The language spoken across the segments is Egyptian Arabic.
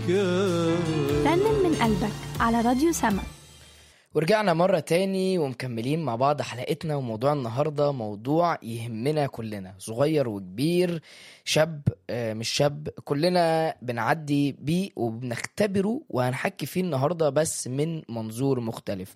كان رنم من قلبك على راديو سما ورجعنا مرة تاني ومكملين مع بعض حلقتنا وموضوع النهاردة موضوع يهمنا كلنا صغير وكبير شاب آه، مش شاب كلنا بنعدي بيه وبنختبره وهنحكي فيه النهاردة بس من منظور مختلف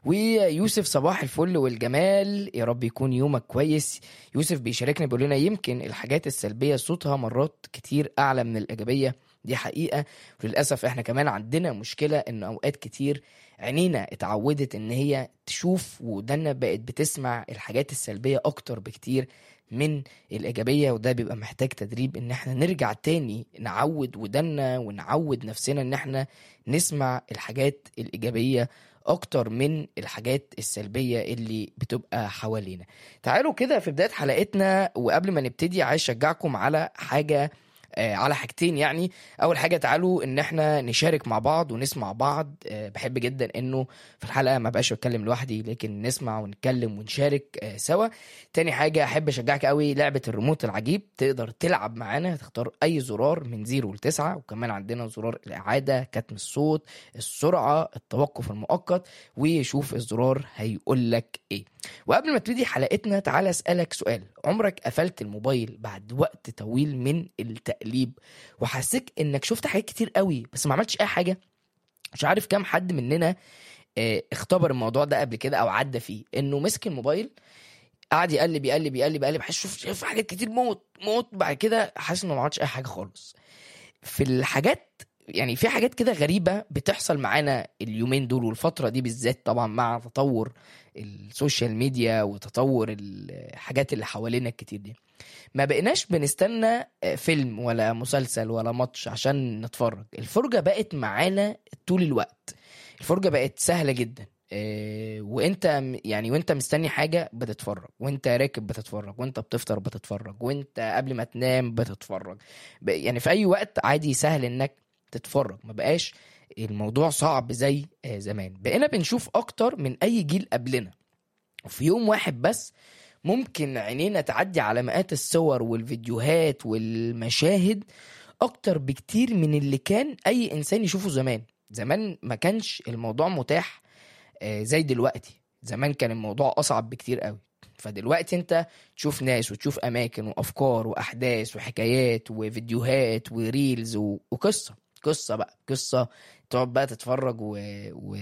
ويوسف صباح الفل والجمال يا رب يكون يومك كويس يوسف بيشاركنا بيقول لنا يمكن الحاجات السلبية صوتها مرات كتير أعلى من الإيجابية دي حقيقة وللأسف احنا كمان عندنا مشكلة إن أوقات كتير عينينا اتعودت ان هي تشوف ودنا بقت بتسمع الحاجات السلبية اكتر بكتير من الايجابية وده بيبقى محتاج تدريب ان احنا نرجع تاني نعود ودنا ونعود نفسنا ان احنا نسمع الحاجات الايجابية اكتر من الحاجات السلبية اللي بتبقى حوالينا تعالوا كده في بداية حلقتنا وقبل ما نبتدي عايز اشجعكم على حاجة آه، على حاجتين يعني اول حاجه تعالوا ان احنا نشارك مع بعض ونسمع بعض آه، بحب جدا انه في الحلقه ما بقاش بتكلم لوحدي لكن نسمع ونتكلم ونشارك آه، سوا تاني حاجه احب اشجعك قوي لعبه الريموت العجيب تقدر تلعب معانا تختار اي زرار من 0 ل 9 وكمان عندنا زرار الاعاده كتم الصوت السرعه التوقف المؤقت وشوف الزرار هيقول لك ايه وقبل ما تبتدي حلقتنا تعالى اسالك سؤال عمرك قفلت الموبايل بعد وقت طويل من التقليب وحسيت انك شفت حاجات كتير قوي بس ما عملتش اي حاجه مش عارف كام حد مننا آه، اختبر الموضوع ده قبل كده او عدى فيه انه مسك الموبايل قعد يقلب يقلب يقلب يقلب حاسس شوف شوف حاجات كتير موت موت بعد كده حاسس انه ما عملتش اي حاجه خالص في الحاجات يعني في حاجات كده غريبه بتحصل معانا اليومين دول والفتره دي بالذات طبعا مع تطور السوشيال ميديا وتطور الحاجات اللي حوالينا الكتير دي ما بقيناش بنستنى فيلم ولا مسلسل ولا ماتش عشان نتفرج الفرجة بقت معانا طول الوقت الفرجة بقت سهلة جدا إيه، وانت م- يعني وانت مستني حاجة بتتفرج وانت راكب بتتفرج وانت بتفطر بتتفرج وانت قبل ما تنام بتتفرج ب- يعني في اي وقت عادي سهل انك تتفرج ما بقاش الموضوع صعب زي آه، زمان بقينا بنشوف اكتر من اي جيل قبلنا وفي يوم واحد بس ممكن عينينا تعدي على مئات الصور والفيديوهات والمشاهد اكتر بكتير من اللي كان اي انسان يشوفه زمان زمان ما كانش الموضوع متاح آه، زي دلوقتي زمان كان الموضوع اصعب بكتير قوي فدلوقتي انت تشوف ناس وتشوف اماكن وافكار واحداث وحكايات وفيديوهات وريلز و... وقصه قصه بقى قصه تقعد بقى تتفرج و... و...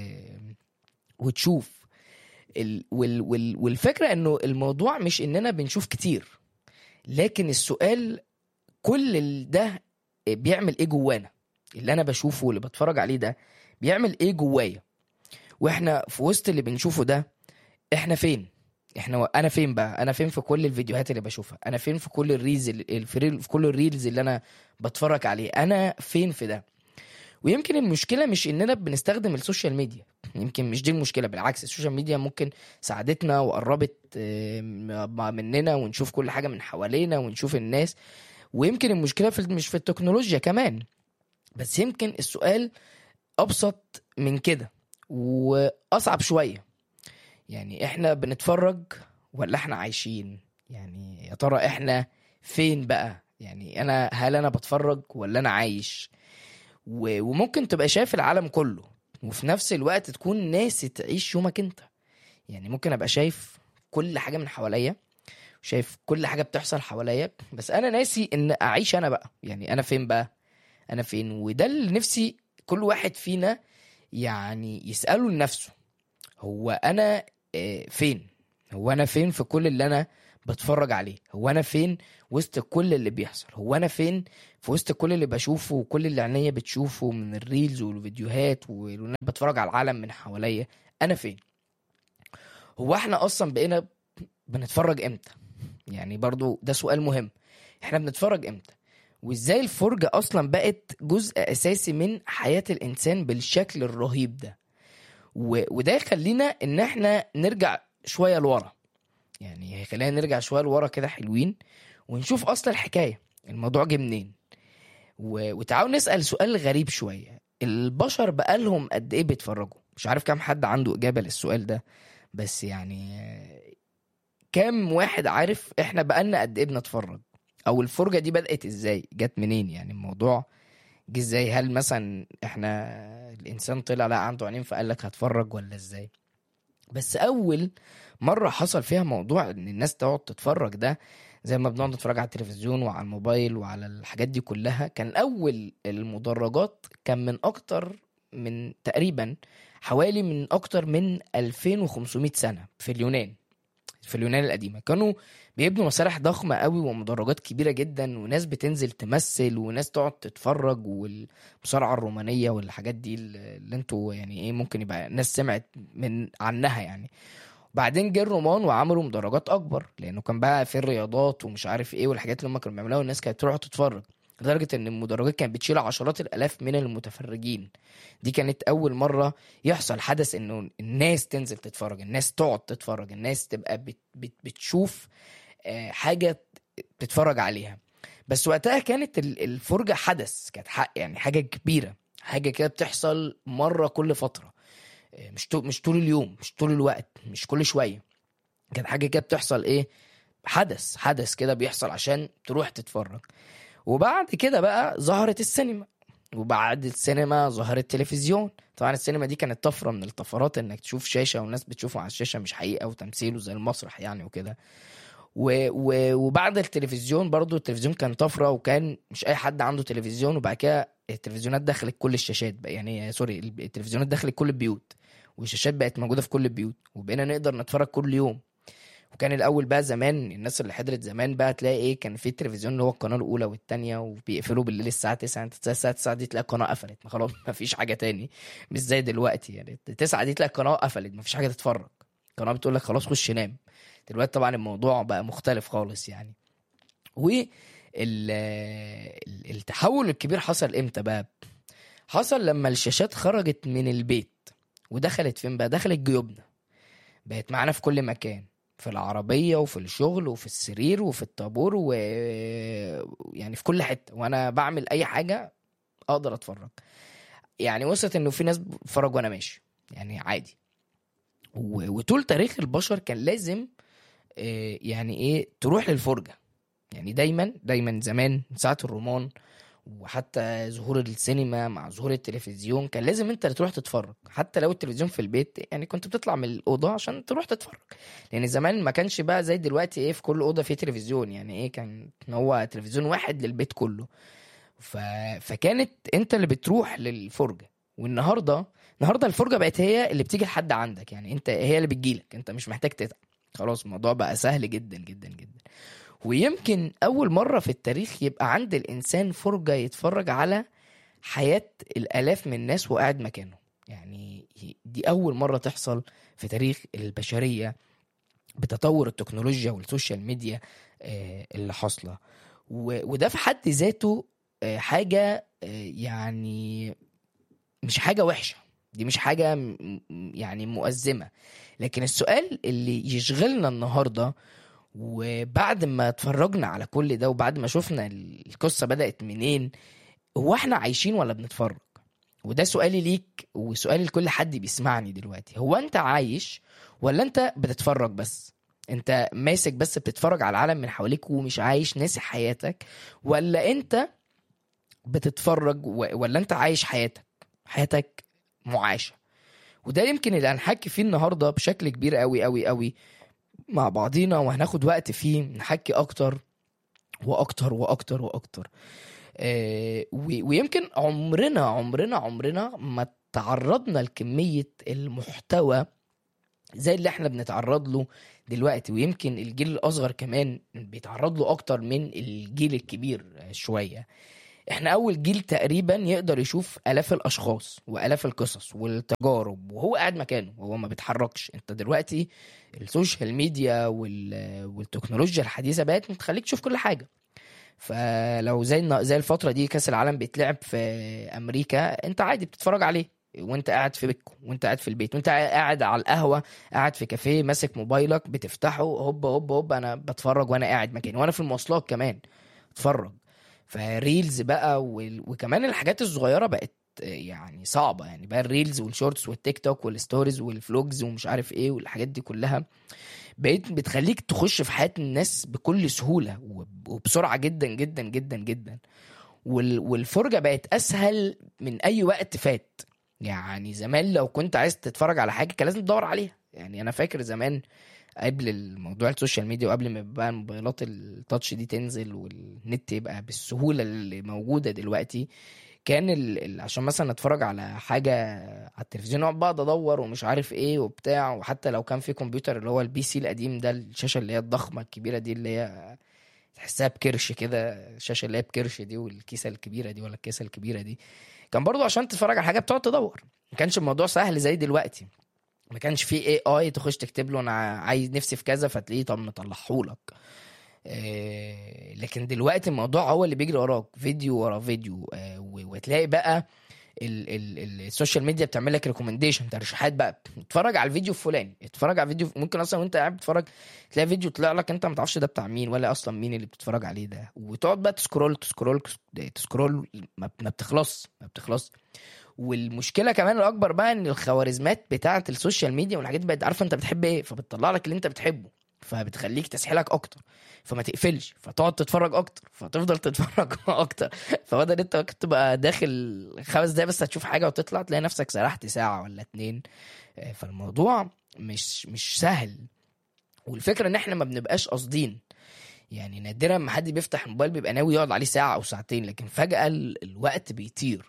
وتشوف ال... وال... وال... والفكره انه الموضوع مش اننا بنشوف كتير لكن السؤال كل ال- ده بيعمل ايه جوانا اللي انا بشوفه واللي بتفرج عليه ده بيعمل ايه جوايا واحنا في وسط اللي بنشوفه ده احنا فين احنا انا فين بقى انا فين في كل الفيديوهات اللي بشوفها انا فين في كل الريلز ال- في ريل- في كل الريلز اللي انا بتفرج عليه انا فين في ده ويمكن المشكله مش اننا بنستخدم السوشيال ميديا يمكن مش دي المشكله بالعكس السوشيال ميديا ممكن ساعدتنا وقربت آه، م- مننا ونشوف كل حاجه من حوالينا ونشوف الناس ويمكن المشكله في مش في التكنولوجيا كمان بس يمكن السؤال ابسط من كده واصعب شويه يعني احنا بنتفرج ولا احنا عايشين يعني يا ترى احنا فين بقى يعني انا هل انا بتفرج ولا انا عايش و- وممكن تبقى شايف العالم كله وفي نفس الوقت تكون ناسي تعيش يومك انت يعني ممكن ابقى شايف كل حاجه من حواليا شايف كل حاجه بتحصل حواليا بس انا ناسي ان اعيش انا بقى يعني انا فين بقى انا فين وده اللي نفسي كل واحد فينا يعني يساله لنفسه هو انا آه، فين هو انا فين في كل اللي انا بتفرج عليه هو انا فين وسط كل اللي بيحصل هو انا فين في وسط كل اللي بشوفه وكل اللي عينيا بتشوفه من الريلز والفيديوهات وانا بتفرج على العالم من حواليا انا فين هو احنا اصلا بقينا بنتفرج امتى يعني برضو ده سؤال مهم احنا بنتفرج امتى وازاي الفرجة اصلا بقت جزء اساسي من حياة الانسان بالشكل الرهيب ده و... وده يخلينا ان احنا نرجع شوية لورا يعني هيخلينا نرجع شوية لورا كده حلوين ونشوف اصل الحكاية الموضوع جه منين و... وتعالوا نسأل سؤال غريب شوية البشر بقالهم قد ايه بيتفرجوا مش عارف كام حد عنده اجابة للسؤال ده بس يعني آه، كام واحد عارف احنا بقالنا قد ايه بنتفرج او الفرجة دي بدأت ازاي جت منين يعني الموضوع جه ازاي هل مثلا احنا الانسان طلع لا عنده عينين فقال لك هتفرج ولا ازاي بس اول مره حصل فيها موضوع ان الناس تقعد تتفرج ده زي ما بنقعد نتفرج على التلفزيون وعلى الموبايل وعلى الحاجات دي كلها كان اول المدرجات كان من اكتر من تقريبا حوالي من اكتر من 2500 سنه في اليونان في اليونان القديمه كانوا بيبنوا مسارح ضخمه قوي ومدرجات كبيره جدا وناس بتنزل تمثل وناس تقعد تتفرج والمصارعه الرومانيه والحاجات دي اللي انتوا يعني ايه ممكن يبقى ناس سمعت من عنها يعني بعدين جه الرومان وعملوا مدرجات اكبر لانه كان بقى في الرياضات ومش عارف ايه والحاجات اللي هم كانوا بيعملوها والناس كانت تروح تتفرج لدرجه ان المدرجات كانت بتشيل عشرات الالاف من المتفرجين دي كانت اول مره يحصل حدث انه الناس تنزل تتفرج الناس تقعد تتفرج الناس تبقى بت بت بتشوف آه، حاجه تتفرج عليها بس وقتها كانت ال- الفرجه حدث كانت حق يعني حاجه كبيره حاجه كده بتحصل مره كل فتره آه، مش طو- مش طول اليوم مش طول الوقت مش كل شويه كانت حاجه كده بتحصل ايه حدث حدث كده بيحصل عشان تروح تتفرج وبعد كده بقى ظهرت السينما وبعد السينما ظهر التلفزيون طبعا السينما دي كانت طفره من الطفرات انك تشوف شاشه والناس بتشوفه على الشاشه مش حقيقه وتمثيله زي المسرح يعني وكده و... و... وبعد التلفزيون برضو التلفزيون كان طفره وكان مش اي حد عنده تلفزيون وبعد كده التلفزيونات دخلت كل الشاشات بقى يعني سوري التلفزيونات دخلت كل البيوت والشاشات بقت موجوده في كل البيوت وبقينا نقدر نتفرج كل يوم وكان الاول بقى زمان الناس اللي حضرت زمان بقى تلاقي ايه كان في التلفزيون اللي هو القناه الاولى والثانيه وبيقفلوا بالليل الساعه 9 انت تلاقي الساعه 9 دي تلاقي القناه قفلت ما خلاص ما فيش حاجه تاني مش زي دلوقتي يعني 9 دي تلاقي القناه قفلت ما فيش حاجه تتفرج القناه بتقول لك خلاص خش نام دلوقتي طبعا الموضوع بقى مختلف خالص يعني و ال- ال- التحول الكبير حصل امتى بقى حصل لما الشاشات خرجت من البيت ودخلت فين بقى دخلت جيوبنا بقت معانا في كل مكان في العربية وفي الشغل وفي السرير وفي الطابور و يعني في كل حتة وانا بعمل اي حاجة اقدر اتفرج يعني وصلت انه في ناس بتتفرج وانا ماشي يعني عادي و... وطول تاريخ البشر كان لازم آه، يعني ايه تروح للفرجة يعني دايما دايما زمان من ساعة الرومان وحتى ظهور السينما مع ظهور التلفزيون كان لازم انت اللي تروح تتفرج حتى لو التلفزيون في البيت يعني كنت بتطلع من الاوضه عشان تروح تتفرج لان زمان ما كانش بقى زي دلوقتي ايه في كل اوضه في تلفزيون يعني ايه كان هو تلفزيون واحد للبيت كله ف... فكانت انت اللي بتروح للفرجه والنهارده النهارده الفرجه بقت هي اللي بتيجي لحد عندك يعني انت هي اللي بتجيلك انت مش محتاج تتعب خلاص الموضوع بقى سهل جدا جدا جدا ويمكن اول مره في التاريخ يبقى عند الانسان فرجه يتفرج على حياه الالاف من الناس وقاعد مكانه يعني دي اول مره تحصل في تاريخ البشريه بتطور التكنولوجيا والسوشيال ميديا آه، اللي حاصله و- وده في حد ذاته آه، حاجه آه، يعني مش حاجه وحشه دي مش حاجه م- م- يعني مؤزمه لكن السؤال اللي يشغلنا النهارده وبعد ما اتفرجنا على كل ده وبعد ما شفنا القصه بدات منين هو احنا عايشين ولا بنتفرج وده سؤالي ليك وسؤالي لكل حد بيسمعني دلوقتي هو انت عايش ولا انت بتتفرج بس انت ماسك بس بتتفرج على العالم من حواليك ومش عايش ناسي حياتك ولا انت بتتفرج و- ولا انت عايش حياتك حياتك معاشة وده يمكن اللي هنحكي فيه النهارده بشكل كبير قوي قوي قوي مع بعضينا وهناخد وقت فيه نحكي اكتر واكتر واكتر واكتر آه، و- ويمكن عمرنا عمرنا عمرنا ما تعرضنا لكمية المحتوى زي اللي احنا بنتعرض له دلوقتي ويمكن الجيل الاصغر كمان بيتعرض له اكتر من الجيل الكبير شويه احنا اول جيل تقريبا يقدر يشوف الاف الاشخاص والاف القصص والتجارب وهو قاعد مكانه وهو ما بيتحركش انت دلوقتي السوشيال ميديا وال... والتكنولوجيا الحديثه بقت بتخليك تشوف كل حاجه فلو زي النا- زي الفتره دي كاس العالم بيتلعب في امريكا انت عادي بتتفرج عليه وانت قاعد في بيتكم وانت قاعد في البيت وانت قاعد على القهوه قاعد في كافيه ماسك موبايلك بتفتحه هوب هوب هوب انا بتفرج وانا قاعد مكاني وانا في المواصلات كمان اتفرج فريلز بقى وال... وكمان الحاجات الصغيره بقت يعني صعبه يعني بقى الريلز والشورتس والتيك توك والستوريز والفلوجز ومش عارف ايه والحاجات دي كلها بقيت بتخليك تخش في حياه الناس بكل سهوله وب- وبسرعه جدا جدا جدا جدا وال... والفرجه بقت اسهل من اي وقت فات يعني زمان لو كنت عايز تتفرج على حاجه كان لازم تدور عليها يعني انا فاكر زمان قبل الموضوع السوشيال ميديا وقبل ما بقى الموبايلات التاتش دي تنزل والنت يبقى بالسهوله اللي موجوده دلوقتي كان ال... ال- عشان مثلا اتفرج على حاجه على التلفزيون اقعد بقى ادور ومش عارف ايه وبتاع وحتى لو كان في كمبيوتر اللي هو البي سي القديم ده الشاشه اللي هي الضخمه الكبيره دي اللي هي تحسها بكرش كده الشاشه اللي هي بكرش دي والكيسه الكبيره دي ولا الكيسه الكبيره دي كان برضو عشان تتفرج على حاجه بتقعد تدور ما كانش الموضوع سهل زي دلوقتي ما كانش في اي اي تخش تكتب له انا عايز نفسي في كذا فتلاقيه طب مطلعهولك إيه لكن دلوقتي الموضوع هو اللي بيجري وراك فيديو ورا فيديو آه، و- وتلاقي بقى ال ال ال السوشيال ميديا بتعمل لك ريكومنديشن ترشيحات بقى اتفرج على الفيديو الفلاني اتفرج على فيديو ممكن اصلا وانت قاعد بتتفرج تلاقي فيديو طلع لك انت ما تعرفش ده بتاع مين ولا اصلا مين اللي بتتفرج عليه ده وتقعد بقى تسكرول تسكرول تسكرول ما ما بتخلص ما بتخلص والمشكله كمان الاكبر بقى ان الخوارزمات بتاعه السوشيال ميديا والحاجات دي بقت عارفه انت بتحب ايه فبتطلع لك اللي انت بتحبه فبتخليك تسحلك اكتر فما تقفلش فتقعد تتفرج اكتر فتفضل تتفرج اكتر فبدل انت ممكن تبقى داخل خمس دقايق بس هتشوف حاجه وتطلع تلاقي نفسك سرحت ساعه ولا اتنين آه، فالموضوع مش مش سهل والفكره ان احنا ما بنبقاش قاصدين يعني نادرا ما حد بيفتح الموبايل بيبقى ناوي يقعد عليه ساعه او ساعتين لكن فجاه ال- الوقت بيطير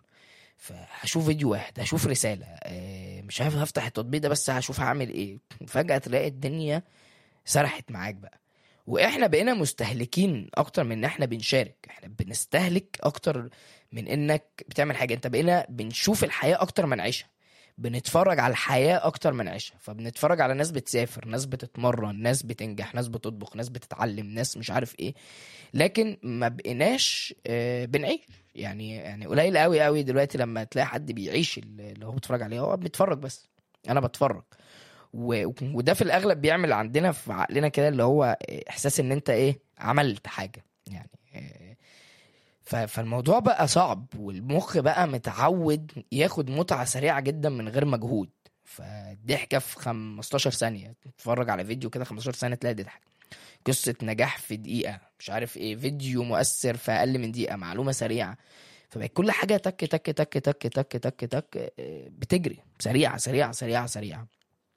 فهشوف فيديو واحد هشوف رساله آه، مش عارف هفتح التطبيق ده بس هشوف هعمل ايه فجاه تلاقي الدنيا سرحت معاك بقى واحنا بقينا مستهلكين اكتر من ان احنا بنشارك احنا بنستهلك اكتر من انك بتعمل حاجه انت بقينا بنشوف الحياه اكتر ما نعيشها بنتفرج على الحياه اكتر ما نعيشها فبنتفرج على ناس بتسافر ناس بتتمرن ناس بتنجح ناس بتطبخ ناس بتتعلم ناس مش عارف ايه لكن ما بقيناش آه، بنعيش يعني يعني قليل قوي قوي دلوقتي لما تلاقي حد بيعيش اللي هو بيتفرج عليه هو بيتفرج بس انا بتفرج و... وده في الاغلب بيعمل عندنا في عقلنا كده اللي هو احساس ان انت ايه عملت حاجه يعني إيه، ف... فالموضوع بقى صعب والمخ بقى متعود ياخد متعه سريعه جدا من غير مجهود فالضحكه في 15 ثانيه تتفرج على فيديو كده 15 ثانيه تلاقي تضحك قصه نجاح في دقيقه مش عارف ايه فيديو مؤثر في اقل من دقيقه معلومه سريعه فبقت كل حاجه تك تك تك تك تك تك تك إيه، بتجري سريعه سريعه سريعه سريعه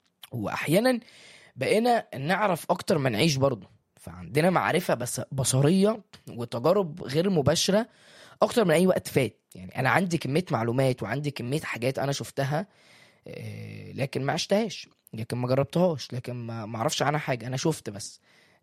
واحيانا بقينا نعرف اكتر ما نعيش برضه فعندنا معرفه بس بصريه وتجارب غير مباشره اكتر من اي وقت فات يعني انا عندي كميه معلومات وعندي كميه حاجات انا شفتها آه، لكن ما عشتهاش لكن ما جربتهاش لكن ما ما اعرفش عنها حاجه انا شفت بس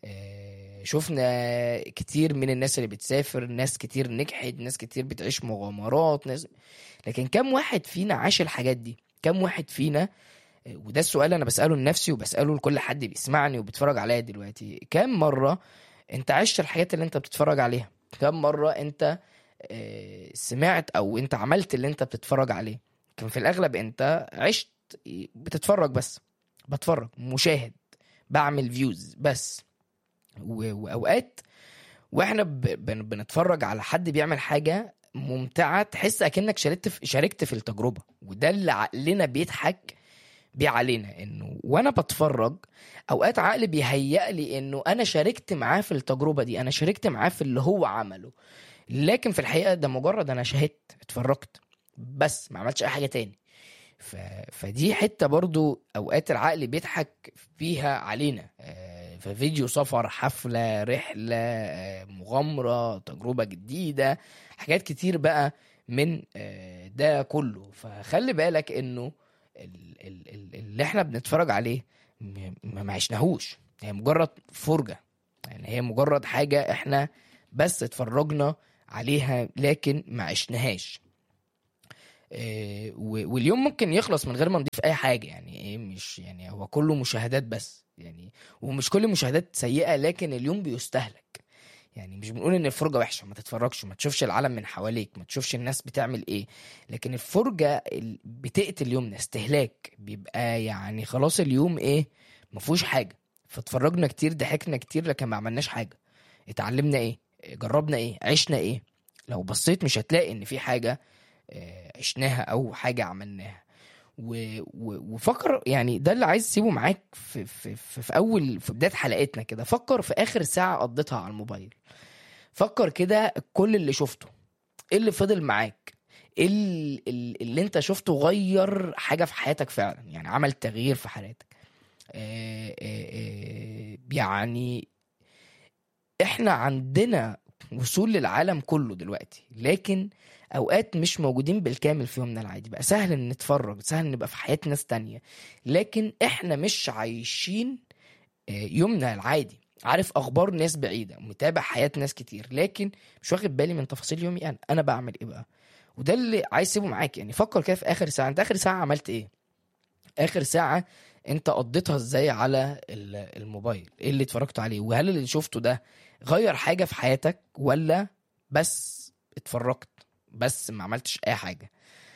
آه، شفنا كتير من الناس اللي بتسافر ناس كتير نجحت ناس كتير بتعيش مغامرات ناس لكن كم واحد فينا عاش الحاجات دي كم واحد فينا وده السؤال انا بساله لنفسي وبساله لكل حد بيسمعني وبيتفرج عليا دلوقتي كم مره انت عشت الحاجات اللي انت بتتفرج عليها كم مره انت آه، سمعت او انت عملت اللي انت بتتفرج عليه كان في الاغلب انت عشت بتتفرج بس بتفرج مشاهد بعمل فيوز بس و- واوقات واحنا ب- بن- بنتفرج على حد بيعمل حاجه ممتعه تحس اكنك شاركت في شاركت في التجربه وده اللي عقلنا بيضحك بيه علينا انه وانا بتفرج اوقات عقلي بيهيأ لي انه انا شاركت معاه في التجربه دي انا شاركت معاه في اللي هو عمله لكن في الحقيقه ده مجرد انا شاهدت اتفرجت بس ما عملتش اي حاجه تاني ف... فدي حته برضو اوقات العقل بيضحك فيها علينا آه، في فيديو سفر حفله رحله آه، مغامره تجربه جديده حاجات كتير بقى من آه، ده كله فخلي بالك انه ال- ال- ال- اللي احنا بنتفرج عليه م- ما ما عشناهوش هي مجرد فرجة يعني هي مجرد حاجة احنا بس اتفرجنا عليها لكن ما عشناهاش إيه، و- واليوم ممكن يخلص من غير ما نضيف اي حاجة يعني ايه مش يعني هو كله مشاهدات بس يعني ومش كل المشاهدات سيئة لكن اليوم بيستهلك يعني مش بنقول ان الفرجه وحشه ما تتفرجش ما تشوفش العالم من حواليك ما تشوفش الناس بتعمل ايه لكن الفرجه ال- بتقتل يومنا استهلاك بيبقى يعني خلاص اليوم ايه ما فيهوش حاجه فاتفرجنا كتير ضحكنا كتير لكن ما عملناش حاجه اتعلمنا ايه جربنا ايه عشنا ايه لو بصيت مش هتلاقي ان في حاجه آه، عشناها او حاجه عملناها و... و... وفكر يعني ده اللي عايز اسيبه معاك في في في, في اول في بدايه حلقتنا كده فكر في اخر ساعه قضيتها على الموبايل فكر كده كل اللي شفته ايه اللي فضل معاك ايه ال- ال- اللي انت شفته غير حاجه في حياتك فعلا يعني عمل تغيير في حياتك آه، آه، آه، يعني احنا عندنا وصول للعالم كله دلوقتي لكن اوقات مش موجودين بالكامل في يومنا العادي بقى سهل ان نتفرج سهل نبقى في حياة ناس تانية لكن احنا مش عايشين آه، يومنا العادي عارف اخبار ناس بعيدة متابع حياة ناس كتير لكن مش واخد بالي من تفاصيل يومي انا انا بعمل ايه بقى وده اللي عايز اسيبه معاك يعني فكر كده في اخر ساعة انت اخر ساعة عملت ايه اخر ساعة انت قضيتها ازاي على ال- الموبايل ايه اللي اتفرجت عليه وهل اللي شفته ده غير حاجة في حياتك ولا بس اتفرجت بس ما عملتش اي حاجة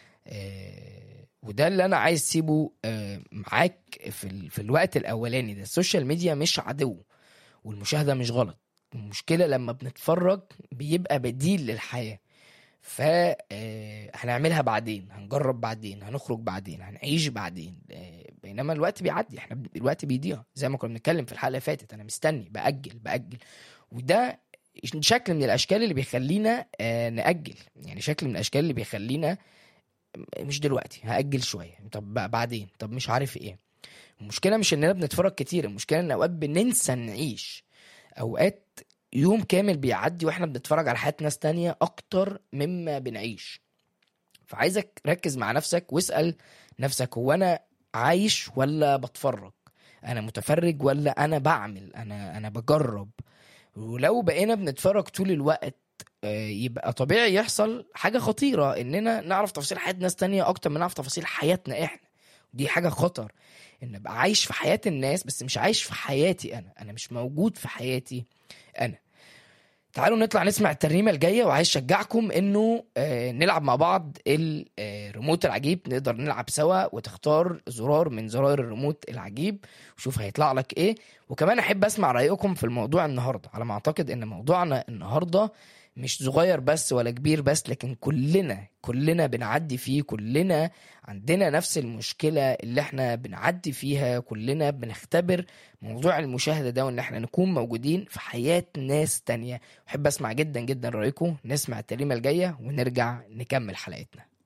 آه، وده اللي انا عايز اسيبه آه، معاك في, ال... في الوقت الاولاني ده السوشيال ميديا مش عدو والمشاهدة مش غلط المشكلة لما بنتفرج بيبقى بديل للحياة ف آه، هنعملها بعدين هنجرب بعدين هنخرج بعدين هنعيش بعدين آه، بينما الوقت بيعدي احنا ب- الوقت بيضيع زي ما كنا بنتكلم في الحلقه اللي فاتت انا مستني باجل باجل وده شكل من الاشكال اللي بيخلينا آه، ناجل يعني شكل من الاشكال اللي بيخلينا مش دلوقتي هاجل شويه طب بقى بعدين طب مش عارف ايه المشكله مش اننا بنتفرج كتير المشكله ان اوقات بننسى نعيش اوقات يوم كامل بيعدي واحنا بنتفرج على حياة ناس تانية اكتر مما بنعيش فعايزك ركز مع نفسك واسأل نفسك هو انا عايش ولا بتفرج انا متفرج ولا انا بعمل انا انا بجرب ولو بقينا بنتفرج طول الوقت آه، يبقى طبيعي يحصل حاجة خطيرة اننا نعرف تفاصيل حياة ناس تانية اكتر من نعرف تفاصيل حياتنا احنا دي حاجة خطر ان ابقى عايش في حياة الناس بس مش عايش في حياتي انا انا مش موجود في حياتي انا تعالوا نطلع نسمع الترنيمه الجايه وعايز اشجعكم انه آه، نلعب مع بعض الريموت العجيب نقدر نلعب سوا وتختار زرار من زراير الريموت العجيب وشوف هيطلع لك ايه وكمان احب اسمع رايكم في الموضوع النهارده على ما اعتقد ان موضوعنا النهارده مش صغير بس ولا كبير بس لكن كلنا كلنا بنعدي فيه كلنا عندنا نفس المشكلة اللي احنا بنعدي فيها كلنا بنختبر موضوع المشاهدة ده وان احنا نكون موجودين في حياة ناس تانية احب اسمع جدا جدا رأيكم نسمع التريمة الجاية ونرجع نكمل حلقتنا